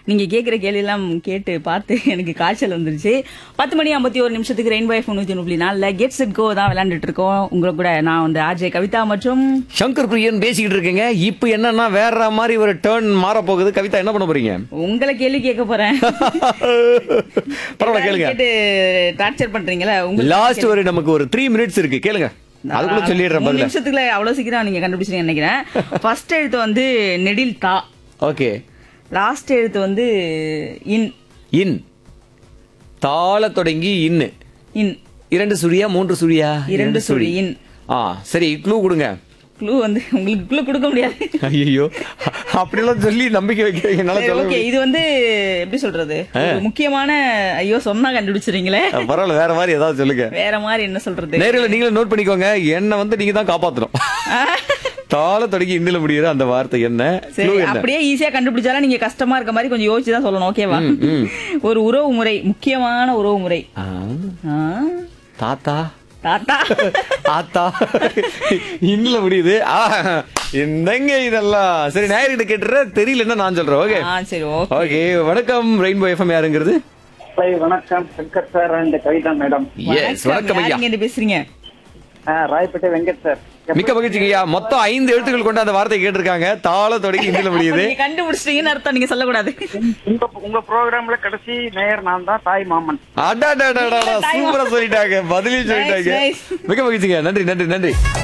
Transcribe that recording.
நீங்க கேக்குற கேள்வியெல்லாம் கேட்டு பார்த்து எனக்கு காய்ச்சல் வந்துருச்சு பத்து மணி ஐம்பத்தி ஒரு நிமிஷத்துக்கு ரெயின்போ எஃப் நூத்தி முப்பத்தி நாலுல கெட் செட் கோ தான் விளையாண்டுட்டு இருக்கோம் உங்களை கூட நான் வந்து ஆர்ஜே கவிதா மற்றும் சங்கர் பிரியன் பேசிக்கிட்டு இருக்கீங்க இப்போ என்னன்னா வேற மாதிரி ஒரு டேர்ன் மாற போகுது கவிதா என்ன பண்ண போறீங்க உங்களை கேள்வி கேட்க போறேன் பரவாயில்ல கேளுங்க கேட்டு டார்ச்சர் பண்றீங்களா உங்களுக்கு லாஸ்ட் ஒரு நமக்கு ஒரு த்ரீ மினிட்ஸ் இருக்கு கேளுங்க அதுக்குள்ள சொல்லிடுறேன் மூணு பதில நிமிஷத்துக்குள்ள அவ்வளவு சீக்கிரம் நீங்க கண்டுபிடிச்சிருங்க நினைக்கிறேன் ஃபர்ஸ்ட் எழுத்து வந்து நெடில் தா ஓகே லாஸ்ட் எழுத்து வந்து இன் இன் தாள தொடங்கி இன்னு இன் இரண்டு சுழியா மூன்று சுழியா இரண்டு சுழி இன் ஆ சரி க்ளூ கொடுங்க க்ளூ வந்து உங்களுக்கு க்ளூ கொடுக்க முடியாது ஐயோ அப்படிலாம் சொல்லி நம்பிக்கை வைக்கிறீங்க என்னால சொல்ல ஓகே இது வந்து எப்படி சொல்றது ஒரு முக்கியமான ஐயோ சொன்னா கண்டுபிடிச்சிருங்களே முடியாது. பரவாயில்ல வேற மாதிரி ஏதாவது சொல்லுங்க வேற மாதிரி என்ன சொல்றது நேரில் நீங்களும் நோட் பண்ணிக்கோங்க என்ன வந்து நீங்க தான் காப்பாத்தணும் தாள தொடங்கி இன்னில முடியுற அந்த வார்த்தை என்ன சரி Clue என்ன அப்படியே ஈஸியா கண்டுபிடிச்சாலும் நீங்க கஷ்டமா இருக்க மாதிரி கொஞ்சம் யோசிச்சு தான் சொல்லணும் ஓகேவா ம். ஒரு உறவு முறை முக்கியமான உறவு முறை ஆ, ஆ, தாத்தா தாத்தா ஆத்தா இன்னில முடியுது ஆ, என்னங்க இதெல்லாம் சரி நேயர்கிட்ட கேட்டுற தெரியலன்னா நான் சொல்றேன் ஓகே ஆ சரி ஓகே ஓகே வணக்கம் ரெயின்போ எஃப்எம் யாருங்கிறது ஹாய் வணக்கம் Shankar sir and Kavitha madam yes வணக்கம் ஐயா யாருங்க இருந்து பேசுறீங்க ராயப்பேட்டை வெங்கட் சார் மிக்க மகிழ்ச்சிங்க ஐயா மொத்தம் ஐந்து எழுத்துக்கள் கொண்ட அந்த வார்த்தை கேட்டிருக்காங்க தாள தொடங்கி இன்னில முடியுது நீங்க கண்டுபிடிச்சிட்டீங்கன்னு அர்த்தம் நீங்க சொல்லக்கூடாது உங்க உங்க ப்ரோக்ராம்ல கடைசி நேயர் நான் தான் தாய் மாமன் அடாடாடாடா சூப்பரா சொல்லிட்டாங்க பதிலையும் சொல்லிட்டாங்க Nice, nice. மிக்க மகிழ்ச்சிங்க நன்றி நன்றி நன்றி